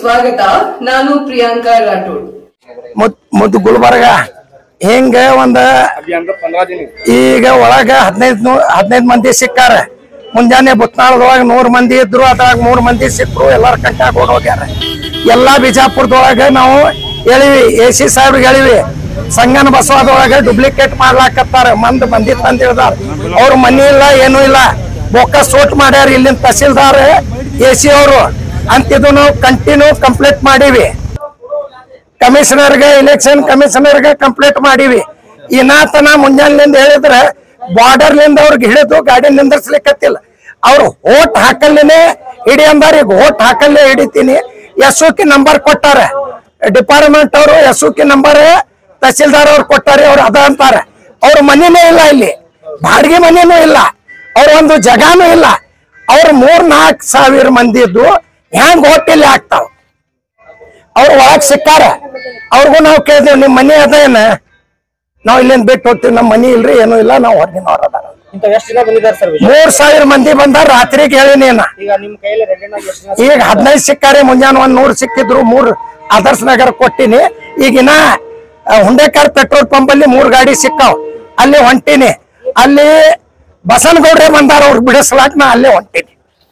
ಸ್ವಾಗತ ನಾನು ಪ್ರಿಯಾಂಕಾ ರಾಠೋಡ್ ಮುದ್ ಮುದ್ದು ಗುಲ್ಬರ್ಗ ಹಿಂಗ ಒಂದ ಈಗ ಒಳಗ ಹದಿನೈದು ಹದಿನೈದು ಮಂದಿ ಸಿಕ್ಕಾರ ಮುಂಜಾನೆ ಬುತ್ನಾಳದೊಳಗ ನೂರ್ ಮಂದಿ ಇದ್ರು ಅದ್ರಾಗ ಮೂರ್ ಮಂದಿ ಸಿಕ್ಕರು ಎಲ್ಲಾರ ಕಂಟ್ಯಾಗ ಓಡ್ ಹೋಗ್ಯಾರ ಎಲ್ಲಾ ಬಿಜಾಪುರದೊಳಗ ನಾವು ಹೇಳಿವಿ ಎ ಸಿ ಸಾಹೇಬ್ರಿಗೆ ಹೇಳಿವಿ ಸಂಗನ ಬಸವದೊಳಗ ಡೂಪ್ಲಿಕೇಟ್ ಮಾಡ್ಲಾಕತ್ತಾರ ಮಂದ್ ಮಂದಿ ತಂದ್ ಹಿಡ್ದಾರ ಅವ್ರ ಮನಿ ಇಲ್ಲ ಏನೂ ಇಲ್ಲ ಬೊಕ್ಕ ಸೋಟ್ ಮಾಡ್ಯಾರ ಇಲ್ಲಿನ ತಹಸೀಲ್ದಾರ್ ಎ ಸಿ ಅವರು ಅಂತಿದ್ದು ನಾವು ಕಂಟಿನ್ಯೂ ಕಂಪ್ಲೀಟ್ ಮಾಡೀವಿ ಕಮಿಷನರ್ಗೆ ಇಲೆಕ್ಷನ್ ಕಮಿಷನರ್ಗೆ ಕಂಪ್ಲೇಂಟ್ ಮಾಡೀವಿ ಇನ್ನಾತನ ಮುಂಜಾನಿಂದ ಹೇಳಿದ್ರೆ ಬಾರ್ಡರ್ಲಿಂದ ಅವ್ರಿಗೆ ಹಿಡಿದು ಗಾಡಿ ನಿಂದ್ರಿಸ್ಲಿಕ್ಕತ್ತಿಲ್ಲ ಅವ್ರು ಓಟ್ ಹಾಕಲ್ಲೇನೆ ಹಿಡಿ ಅಂದಾರ ಈಗ ಓಟ್ ಹಾಕಲ್ಲೇ ಹಿಡಿತೀನಿ ಎಸ್ ಕೆ ನಂಬರ್ ಕೊಟ್ಟಾರ ಡಿಪಾರ್ಟ್ಮೆಂಟ್ ಅವರು ಎಸ್ ಕೆ ನಂಬರ್ ತಹಸೀಲ್ದಾರ್ ಅವ್ರು ಕೊಟ್ಟಾರೆ ಅವ್ರು ಅದ ಅಂತಾರೆ ಅವ್ರ ಮನಿನೇ ಇಲ್ಲ ಇಲ್ಲಿ ಬಾಡಿಗೆ ಮನಿನೂ ಇಲ್ಲ ಅವ್ರ ಒಂದು ಜಗಾನೂ ಇಲ್ಲ ಅವ್ರ ಮೂರ್ ನಾಲ್ಕು ಸಾವಿರ ಮಂದಿದ್ದು ಹೆಂಗ್ ಹೋಟೆಲ್ ಆಗ್ತಾವ ಅವ್ರು ಒಳಗ್ ಸಿಕ್ಕಾರ ಅವ್ರಿಗೂ ನಾವು ಕೇಳಿದೇವ್ ನಿಮ್ ಮನಿ ಅದ ಏನ ನಾವ್ ಇಲ್ಲಿಂದ ಬಿಟ್ಟು ಹೋಗ್ತೀವಿ ನಮ್ ಮನಿ ಇಲ್ರಿ ಏನೂ ಇಲ್ಲ ನಾವು ಹೊರಗಿನವ್ರ ಅದಾರ ಇಂತ ಎಷ್ಟು ಜನ ಬಂದಿದ್ದಾರೆ ಸರ್ ಮೂರ್ ಸಾವಿರ ಮಂದಿ ಬಂದಾರ ರಾತ್ರಿಗೆ ಹೇಳಿನಿ ನಾ ಈಗ ನಿಮ್ ಕೈಯಲ್ಲಿ ರೆಡ್ ಎಷ್ಟು ಜನ ಈಗ ಹದಿನೈದು ಸಿಕ್ಕಾರೆ ಮುಂಜಾನೆ ಒಂದ್ ನೂರ್ ಸಿಕ್ಕಿದ್ರು ಮೂರ್ ಆದರ್ಶ ನಗರ ಕೊಟ್ಟಿನಿ ಈಗಿನ ಹುಂಡೇಕಾರ್ ಪೆಟ್ರೋಲ್ ಪಂಪ್ ಅಲ್ಲಿ ಮೂರ್ ಗಾಡಿ ಸಿಕ್ಕಾವ್ ಅಲ್ಲಿ ಹೊಂಟಿನಿ ಅಲ್ಲಿ ಬಸನಗೌಡ್ರೆ ಬಂದಾರ ಅವ್ರು ಬಿಡಿಸ್ಲಾಕ್ ನಾ ಅಲ್ಲೇ ಹೊಂಟಿನಿ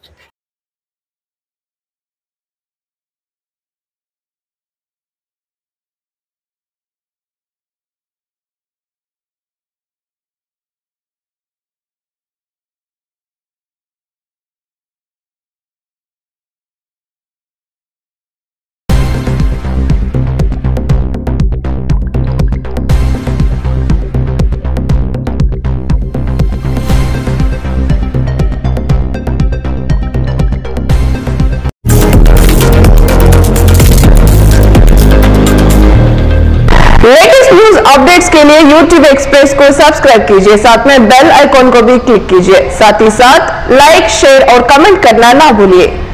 लेटेस्ट न्यूज अपडेट्स के लिए YouTube एक्सप्रेस को सब्सक्राइब कीजिए साथ में बेल आइकॉन को भी क्लिक कीजिए साथ ही साथ लाइक शेयर और कमेंट करना ना भूलिए